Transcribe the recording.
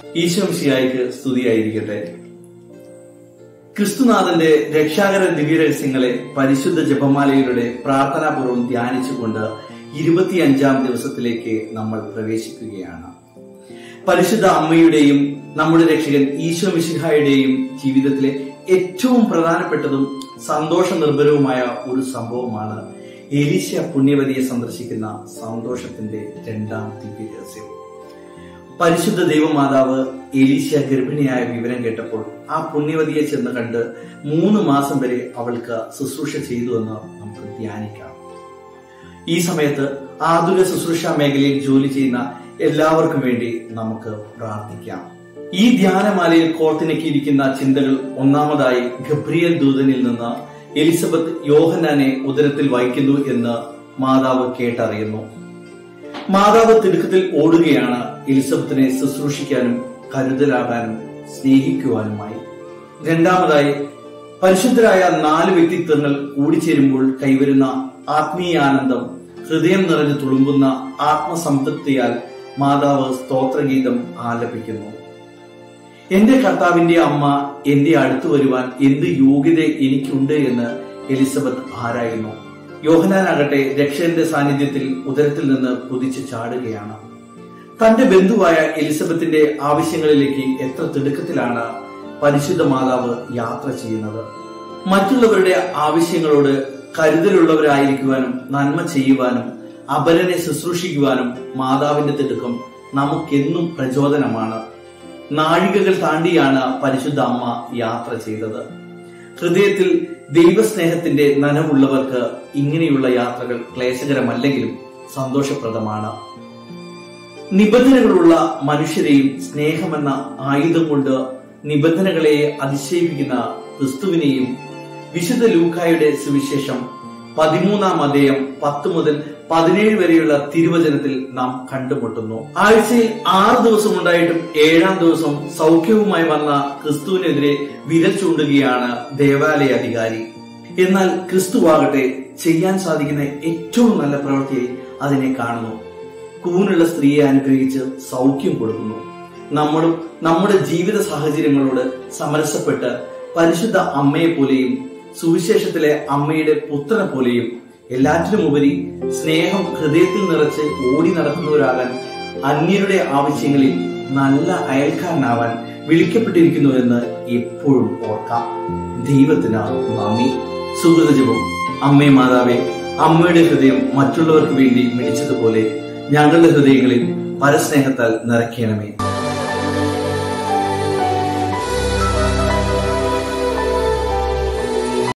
ഈശോംശിയായിക്ക് സ്തുതിയായിരിക്കട്ടെ ക്രിസ്തുനാഥന്റെ രക്ഷാകര ദിവ്യരഹസ്യങ്ങളെ പരിശുദ്ധ ജപമാലയിലൂടെ പ്രാർത്ഥനാപൂർവ്വം ധ്യാനിച്ചുകൊണ്ട് ഇരുപത്തിയഞ്ചാം ദിവസത്തിലേക്ക് നമ്മൾ പ്രവേശിക്കുകയാണ് പരിശുദ്ധ അമ്മയുടെയും നമ്മുടെ രക്ഷകൻ ഈശോ മിശിഹായുടെയും ജീവിതത്തിലെ ഏറ്റവും പ്രധാനപ്പെട്ടതും സന്തോഷ നിർഭരവുമായ ഒരു സംഭവമാണ് എലീശ പുണ്യവതിയെ സന്ദർശിക്കുന്ന സന്തോഷത്തിന്റെ രണ്ടാം ദിവ്യ രഹസ്യം പരിശുദ്ധ ദൈവമാതാവ് എലീശ ഗർഭിണിയായ വിവരം കേട്ടപ്പോൾ ആ പുണ്യവതിയെ ചെന്ന് കണ്ട് മൂന്ന് മാസം വരെ അവൾക്ക് ശുശ്രൂഷ ചെയ്തു എന്ന് നമുക്ക് ധ്യാനിക്കാം ഈ സമയത്ത് ആതുര ശുശ്രൂഷ മേഖലയിൽ ജോലി ചെയ്യുന്ന എല്ലാവർക്കും വേണ്ടി നമുക്ക് പ്രാർത്ഥിക്കാം ഈ ധ്യാനമാലയിൽ കോർത്തിണക്കിയിരിക്കുന്ന ചിന്തകൾ ഒന്നാമതായി ഗബ്രിയൽ ദൂതനിൽ നിന്ന് എലിസബത്ത് യോഹനാനെ ഉദരത്തിൽ വഹിക്കുന്നു എന്ന് മാതാവ് കേട്ടറിയുന്നു മാതാവ് തിടുക്കത്തിൽ ഓടുകയാണ് എലിസബത്തിനെ ശുശ്രൂഷിക്കാനും കരുതലാകാനും സ്നേഹിക്കുവാനുമായി രണ്ടാമതായി പരിശുദ്ധരായ നാല് വ്യക്തിത്വങ്ങൾ കൂടിച്ചേരുമ്പോൾ കൈവരുന്ന ആത്മീയാനന്ദം ഹൃദയം നിറഞ്ഞു തുളുമ്പുന്ന ആത്മസംതൃപ്തിയാൽ മാതാവ് സ്തോത്രഗീതം ആലപിക്കുന്നു എന്റെ കർത്താവിന്റെ അമ്മ എന്റെ അടുത്തു വരുവാൻ എന്ത് യോഗ്യത എനിക്കുണ്ട് എന്ന് എലിസബത്ത് ആരായുന്നു യോഹനാനാകട്ടെ രക്ഷകന്റെ സാന്നിധ്യത്തിൽ ഉദരത്തിൽ നിന്ന് കുതിച്ചു ചാടുകയാണ് തന്റെ ബന്ധുവായ എലിസബത്തിന്റെ ആവശ്യങ്ങളിലേക്ക് എത്ര തിടുക്കത്തിലാണ് പരിശുദ്ധ മാതാവ് യാത്ര ചെയ്യുന്നത് മറ്റുള്ളവരുടെ ആവശ്യങ്ങളോട് കരുതലുള്ളവരായിരിക്കുവാനും നന്മ ചെയ്യുവാനും അപരനെ ശുശ്രൂഷിക്കുവാനും മാതാവിന്റെ തിടുക്കം നമുക്കെന്നും പ്രചോദനമാണ് നാഴികകൾ താണ്ടിയാണ് പരിശുദ്ധ അമ്മ യാത്ര ചെയ്തത് ഹൃദയത്തിൽ ദൈവസ്നേഹത്തിന്റെ നനവുള്ളവർക്ക് ഇങ്ങനെയുള്ള യാത്രകൾ ക്ലേശകരമല്ലെങ്കിലും സന്തോഷപ്രദമാണ് നിബന്ധനകളുള്ള മനുഷ്യരെയും സ്നേഹമെന്ന ആയുധം കൊണ്ട് നിബന്ധനകളെ അതിശയിപ്പിക്കുന്ന ക്രിസ്തുവിനെയും വിശുദ്ധ ലൂക്കായുടെ സുവിശേഷം പതിമൂന്നാം അധ്യായം പത്ത് മുതൽ പതിനേഴ് വരെയുള്ള തിരുവചനത്തിൽ നാം കണ്ടുമുട്ടുന്നു ആഴ്ചയിൽ ആറ് ദിവസം ഉണ്ടായിട്ടും ഏഴാം ദിവസം സൗഖ്യവുമായി വന്ന ക്രിസ്തുവിനെതിരെ വിരൽ ചൂണ്ടുകയാണ് ദേവാലയ അധികാരി എന്നാൽ ക്രിസ്തുവാകട്ടെ ചെയ്യാൻ സാധിക്കുന്ന ഏറ്റവും നല്ല പ്രവൃത്തിയായി അതിനെ കാണുന്നു കൂനുള്ള സ്ത്രീയെ അനുഗ്രഹിച്ച് സൗഖ്യം കൊടുക്കുന്നു നമ്മളും നമ്മുടെ ജീവിത സാഹചര്യങ്ങളോട് സമരസപ്പെട്ട് പരിശുദ്ധ അമ്മയെ പോലെയും സുവിശേഷത്തിലെ അമ്മയുടെ പുത്രനെ പോലെയും എല്ലാറ്റിനുമുപരി സ്നേഹം ഹൃദയത്തിൽ നിറച്ച് ഓടി നടക്കുന്നവരാകാൻ അന്യരുടെ ആവശ്യങ്ങളിൽ നല്ല അയൽക്കാരനാവാൻ വിളിക്കപ്പെട്ടിരിക്കുന്നു എന്ന് എപ്പോഴും ഓർക്കാം ദൈവത്തിന് നന്ദി സുഹൃതജപം അമ്മേ മാതാവേ അമ്മയുടെ ഹൃദയം മറ്റുള്ളവർക്ക് വേണ്ടി മിടിച്ചതുപോലെ ഞങ്ങളുടെ ഹൃദയങ്ങളിൽ പരസ്നേഹത്താൽ നിറയ്ക്കണമേ